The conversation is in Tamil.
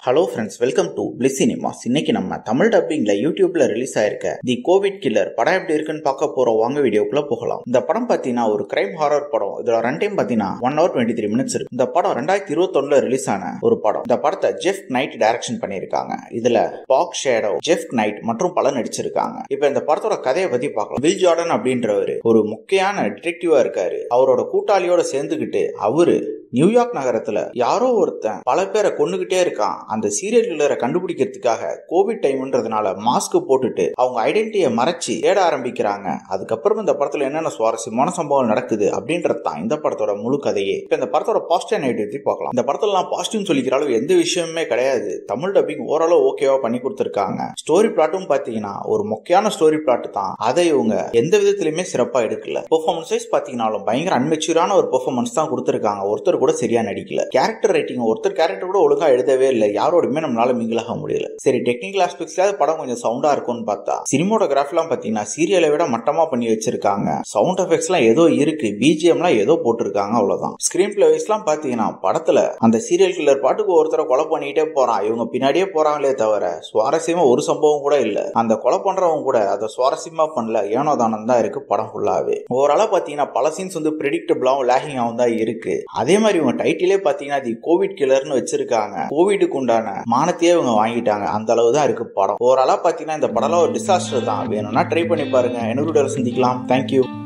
hello friends welcome to bliss cinemas இன்னைக்கு நம்ம தமிழ் டப்பிங்ல யூடியூப்ல ரிலீஸ் ஆயிருக்க தி கோவிட் கில்லர் படம் எப்படி இருக்குன்னு பார்க்க போறோம் வாங்க வீடியோக்குள்ள போகலாம் இந்த படம் பாத்தீங்கன்னா ஒரு கிரைம் ஹாரர் படம் இதுல ரன் டைம் பாத்தீங்கன்னா one hour twenty three minutes இருக்கு இந்த படம் ரெண்டாயிரத்தி இருபத்தொன்னுல ரிலீஸ் ஆன ஒரு படம் இந்த படத்தை ஜெஃப் நைட் டைரக்ஷன் பண்ணியிருக்காங்க இதுல பாக் ஷேடோ ஜெஃப் நைட் மற்றும் பல நடிச்சிருக்காங்க இப்ப இந்த படத்தோட கதையை பத்தி பார்க்கலாம் வில் ஜார்டன் அப்படின்றவர் ஒரு முக்கியமான டிடெக்டிவா இருக்காரு அவரோட கூட்டாளியோட சேர்ந்துகிட்டு அவரு நியூயார்க் நகரத்துல யாரோ ஒருத்தன் பல பேரை கொண்டுகிட்டே இருக்கான் அந்த சீரியல் கில்லரை கண்டுபிடிக்கிறதுக்காக கோவிட் டைம்ன்றதுனால மாஸ்க் போட்டுட்டு அவங்க ஐடென்டிட்டியை மறைச்சு தேட ஆரம்பிக்கிறாங்க அதுக்கப்புறம் இந்த படத்துல என்னென்ன சுவாரஸ்யமான சம்பவம் நடக்குது அப்படின்றது தான் இந்த படத்தோட முழு கதையே இப்ப இந்த படத்தோட பாசிட்டிவ் நெகட்டிவ் பார்க்கலாம் இந்த படத்துல பாசிட்டிவ் சொல்லிக்கிற அளவு எந்த விஷயமுமே கிடையாது தமிழ் டப்பிங் ஓரளவு ஓகேவா பண்ணி கொடுத்துருக்காங்க ஸ்டோரி பிளாட்டும் பாத்தீங்கன்னா ஒரு முக்கியமான ஸ்டோரி பிளாட் தான் அதை இவங்க எந்த விதத்திலுமே சிறப்பா எடுக்கல பெர்ஃபார்மன்ஸ் வைஸ் பாத்தீங்கன்னாலும் பயங்கர அன்மெச்சூரான ஒரு பெர்ஃபார்மன்ஸ் தான் கொடுத்துருக்காங்க ஒருத்தர் கூட சரியா நடிக்கல கேரக்டர் ரைட்டிங் ஒருத்தர் கேரக்டர் கூட ஒழுங்கா எழுதவே இல்லை யாரோடுமே நம்மளால மிங்கிளாக முடியல சரி டெக்னிக்கல் ஆஸ்பெக்ட்ஸ்ல படம் கொஞ்சம் சவுண்டா இருக்கும்னு பார்த்தா சினிமோட்டோகிராஃபிலாம் பாத்தீங்கன்னா சீரியலை விட மட்டமா பண்ணி வச்சிருக்காங்க சவுண்ட் எஃபெக்ட்ஸ்லாம் ஏதோ இருக்கு பிஜிஎம்லாம் ஏதோ போட்டிருக்காங்க அவ்வளவுதான் ஸ்கிரீன் பிளே வைஸ்லாம் பாத்தீங்கன்னா படத்துல அந்த சீரியல் கில்லர் பாட்டுக்கு ஒருத்தரை கொலை பண்ணிட்டே போறான் இவங்க பின்னாடியே போறாங்களே தவிர சுவாரஸ்யமா ஒரு சம்பவம் கூட இல்ல அந்த கொலை பண்றவங்க கூட அதை சுவாரஸ்யமா பண்ணல ஏனோ தானம் தான் இருக்கு படம் ஃபுல்லாவே ஓவராலா பாத்தீங்கன்னா பல சீன்ஸ் வந்து ப்ரெடிக்டபிளாவும் லேகிங்காகவும் தான் இருக்கு அதே மாதிரி இவங்க டைட்டிலே பாத்தீங்கன்னா தி கோவிட் கில்லர்னு வச்சிருக்காங்க கோவிடுக்கு உண்டான மானத்தையே இவங்க வாங்கிட்டாங்க அந்த அளவு தான் இருக்கு படம் ஓவராலா பாத்தீங்கன்னா இந்த படம் ஒரு டிசாஸ்டர் தான் வேணும்னா ட்ரை பண்ணி பாருங்க என்னோட சந்திக்கலாம் தேங்க்யூ